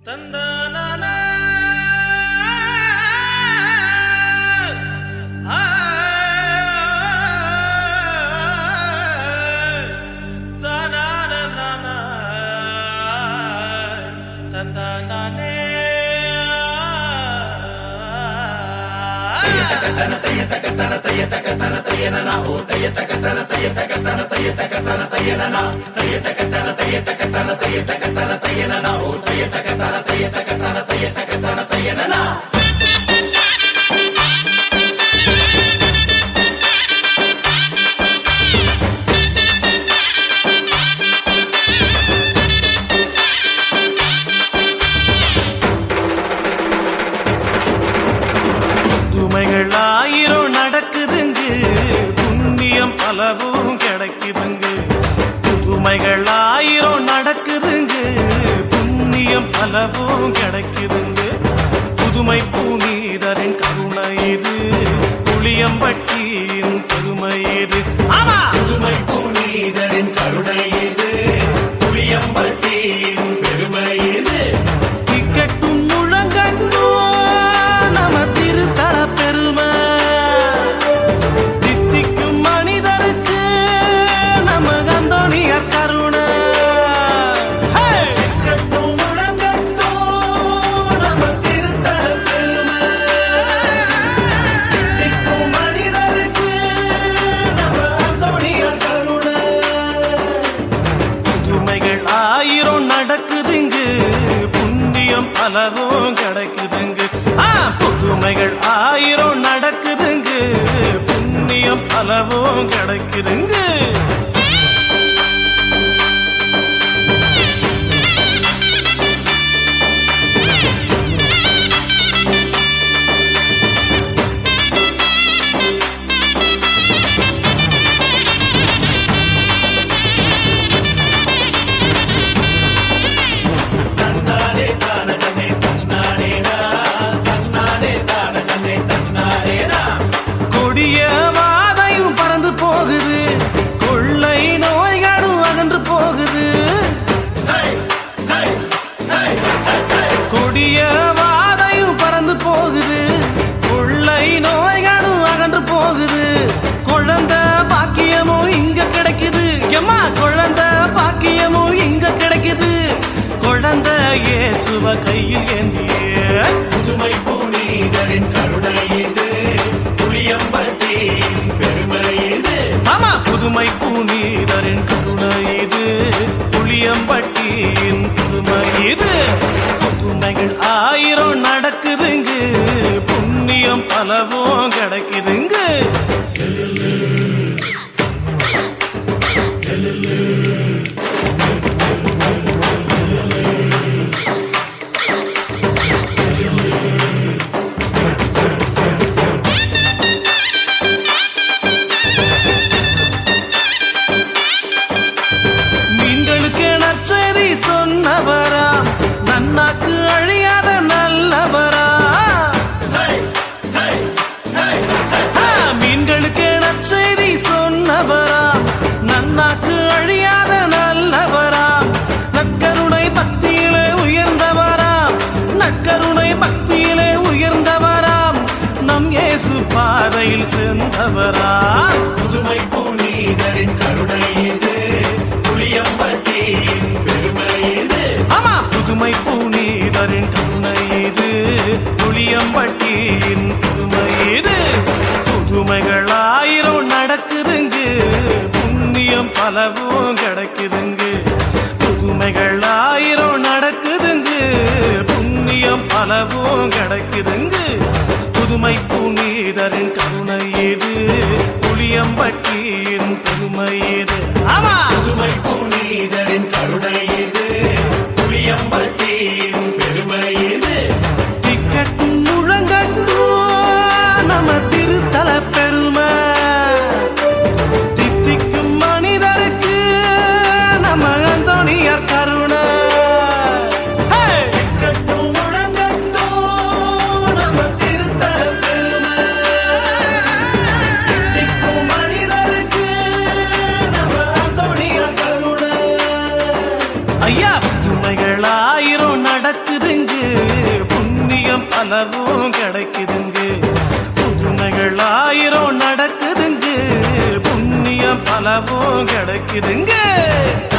தந்தானா தந்தானே புதுமைகள் ஆயிரம் நடக்குதுங்க புண்ணியம் பலவும் கிடைக்குதுங்க புதுமைகள் ஆயிரம் நடக்குதுங்க புண்ணியம் பலவும் கிடைக்குதுங்க புதுமை புனிதரின் கருணை இது புளியம்பட்டியின் பெருமை இது ஆமா புதுமை புனிதரின் கருணை இது புளியம்பட்டியின் பெருமை இது திக்கட்டும் முழங்கட்டும் நம திருத்தல பெருமை தித்திக்கும் மனிதருக்கு நம்ம கந்தோனியர் கருணை ஹே! கட்டும் முழங்கட்டும் நம்ம திருத்தல பெருமை திக்கும் மனிதருக்கு நம்ம அந்தோணியார் கருணை புதுமைகள் ஆயிரம் நடக்குதுங்க புண்ணியம் பலவும் கிடைக்குதுங்க ஆ, புதுமைகள் ஆயிரம் நடக்குதுங்க புண்ணியம் பலவும் கிடைக்குதுங்க தன்னானே தான தன்னை தன்னானேனா தன்னானே தான தன்னை தன்னானேனா கொடிய வாதையும் பறந்து போகுது கொள்ளை நோய்களும் அகன்று போகுது ஹை ஹை ஹை கொடிய வாதையும் பறந்து போகுது கொள்ளை நோய்களும் அகன்று போகுது குழந்தை பாக்கியமும் இங்க கிடைக்குது எம்மா குழந்தை பாக்கியமும் இங்க கிடைக்குது குழந்தை இயேசுவ கையில் ஏந்திய புதுமை புனிதரின் கருணை இது புளியம்பட்டியின் பெருமை இது ஆமா புதுமை புனிதரின் கருணை இது புளியம்பட்டியின் புதுமை இது புதுமைகள் ஆயிரம் நடக்குதுங்க புண்ணியம் பலவும் கிடைக்குதுங்க மீன்களுக்கு நற்செய்தி சொன்னவரா நன்னாக்கு அழியாத நல்லவரா ஹை ஹை ஹை ஆ, மீன்களுக்கு நற்செய்தி சொன்னவரா நன்னாக்கு அழியாத நல்லவரா நற்கருணை பக்தியிலே உயர்ந்தவராம் நற்கருணை பக்தியிலே உயர்ந்தவராம் நம் இயேசு பாதையில் சென்றவராம் புதுமை புனிதரின் கருணை இது புளியம்பட்டியின் பெருமை இது ஆமா புதுமை புனிதரின் கருணை இது புளியம்பட்டியின் புதுமை இது புதுமைகள் ஆயிரம் நடக்குதுங்க புண்ணியம் பலவும் கிடைக்குதுங்க புதுமைகள் ஆயிரம் நடக்குதுங்க புண்ணியம் பலவும் கிடைக்குதுங்க புதுமை புனிதரின் கருணை இது புளியம்பட்டியின் பெருமை இது ஆமா புதுமை புனிதரின் கருணை இது புளியம்பட்டியின் பெருமை இது திக்கட்டும் முழங்கட்டும் நம்ம திருத்தல பெருமை தித்திக்கும் மனிதருக்கு நம்ம அந்தோணியார் கருணை ஹே! கட்டும் முழங்கட்டும் நம்ம திருத்தல பெருமை பலவும் கிடைக்குதுங்க புதுமைகள் ஆயிரம் நடக்குதுங்க புண்ணியம் பலவும் கிடைக்குதுங்க